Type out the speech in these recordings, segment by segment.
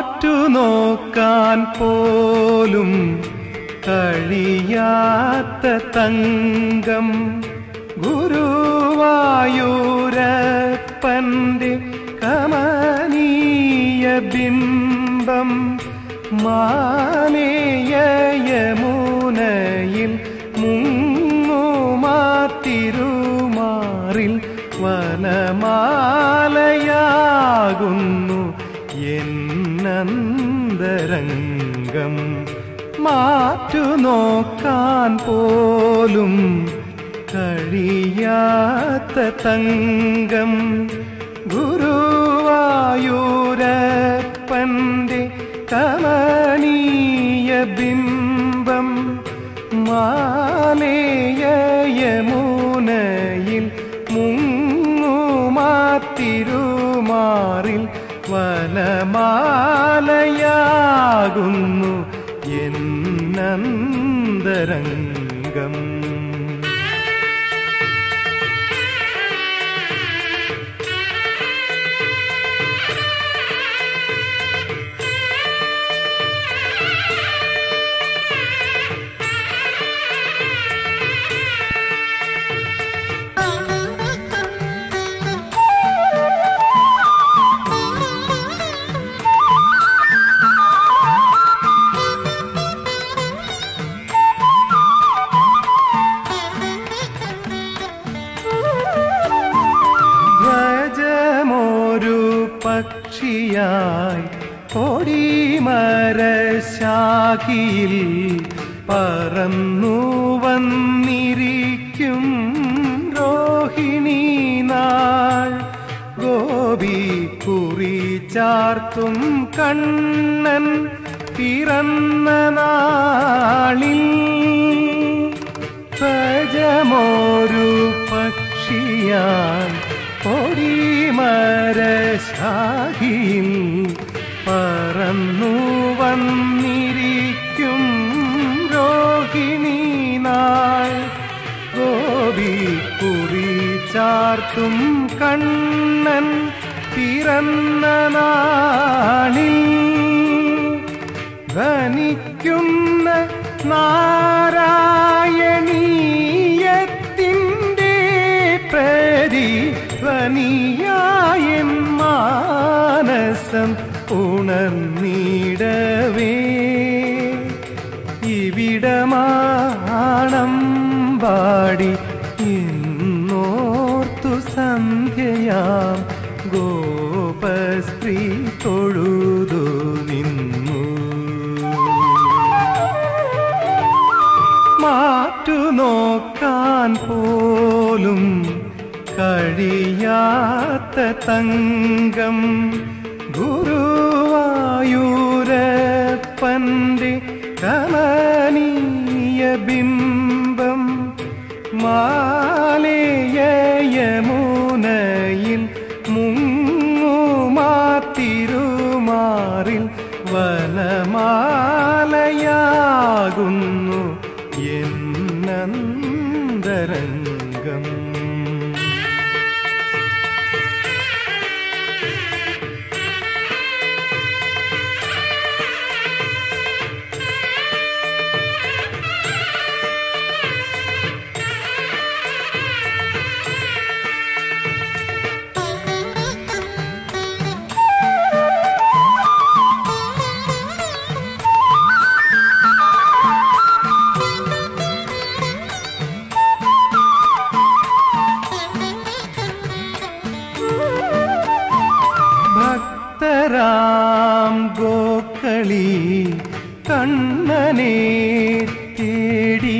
മാറ്റുനോക്കാൻ പോലും കഴിയാത്ത തങ്കം ഗുരുവായൂരപ്പന്റെ കമനീയ ബിംബം മാലേയമുനയിൽ മുങ്ങുമാത്തിരുമാറിൽ വനമാലയാകുന്നു എന്നന്തരംഗം മാറ്റുനോക്കാൻ പോലും കഴിയാത്ത തങ്കം ഗുരുവായൂരപ്പന്റെ കമനീയ ബിംബം മാലേയമുനയിൽ മുങ്ങുമാത്തിരുമാറിൽ വനമാലയാകുന്നു എന്നന്തരംഗം ധ്വജമൊരു പക്ഷിയായി കൊടിമരശാഖിയിൽ പറന്നു വന്നിരിക്കും രോഹിണി നാൾ ഗോപി കുറി ചാർത്തും കണ്ണൻ പിറന്ന നാളിൽ ധ്വജമൊരു പക്ഷിയായി പൊടിമരശാഖിയിൽ പറന്നു വന്നിരിക്കും രോഹിണി നാൾ ഗോപി കുറി ചാർത്തും കണ്ണൻ പിറന്ന നാളിൽ ധനിക്കുന്ന നാരായണീയത്തിൻ്റെ പ്രതി ധ്വനിയായ മാനസം ഉണർന്നിടവേ ഇവിടമാണം പാടി ഇന്നോർത്തു സന്ധ്യയാം ഗോപസ്ത്രീ തൊഴുതു നിന്നു മാറ്റുനോക്കാൻ പോലും കഴിയാത്ത തങ്കം ഗുരുവായൂരപ്പന്റെ കമനീയ ബിംബം മാലേയമുനയിൽ മുങ്ങുമാത്തിരുമാറിൽ വനമാലയാകുന്നു എന്നന്തരംഗം ഭക്തരാം ഗോക്കളി കണ്ണനെ തേടി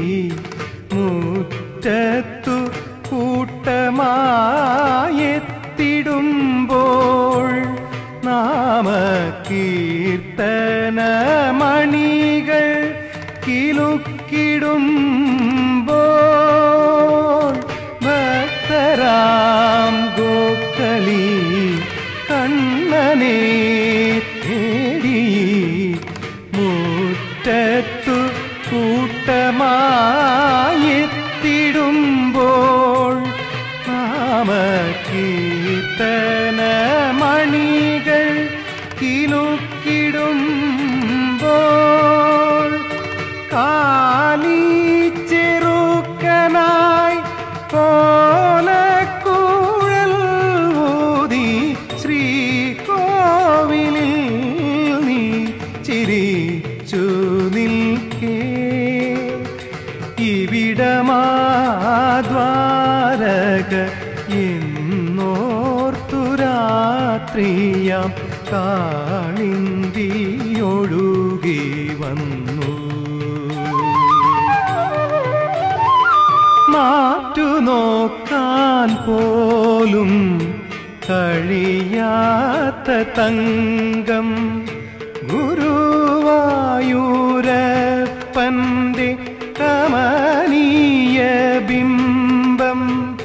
മുറ്റത്തു കൂട്ടമായെത്തിടുമ്പോൾ നാമ കീർത്തന മണികൾ കിലുക്കിടുമ്പോൾ ഭക്തരാം ഗോക്കളി കണ്ണനെ തേടി മുറ്റത്തു കൂട്ടമായെത്തിടുമ്പോൾ നാമ കീർത്തന മണികൾ കിലുക്കിടുമ്പോൾ കാലി ചെറുക്കനായി കോലക്കൂഴൽ ഊതി ശ്രീകോവിലിൽ നീ ചിരിച്ചു നിൽക്കേ ഇവിടമാദ്വാരക എന്നോർത്തുരാത്രിയാം കാളിന്തിയൊഴുകി വന്നു മാറ്റു നോക്കാൻ പോലും കഴിയാത്ത തങ്കം ഗുരുവായൂരപ്പന്റെ കമനീയ ബിംബം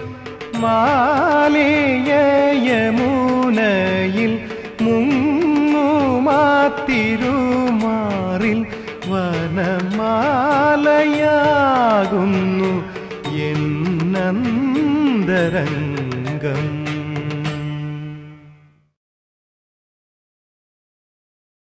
മാലേയ യമുനയിൽ മുങ്ങുമാത്തിരുമാറിൽ വനമാലയാകുന്നു എന്നന്തരംഗം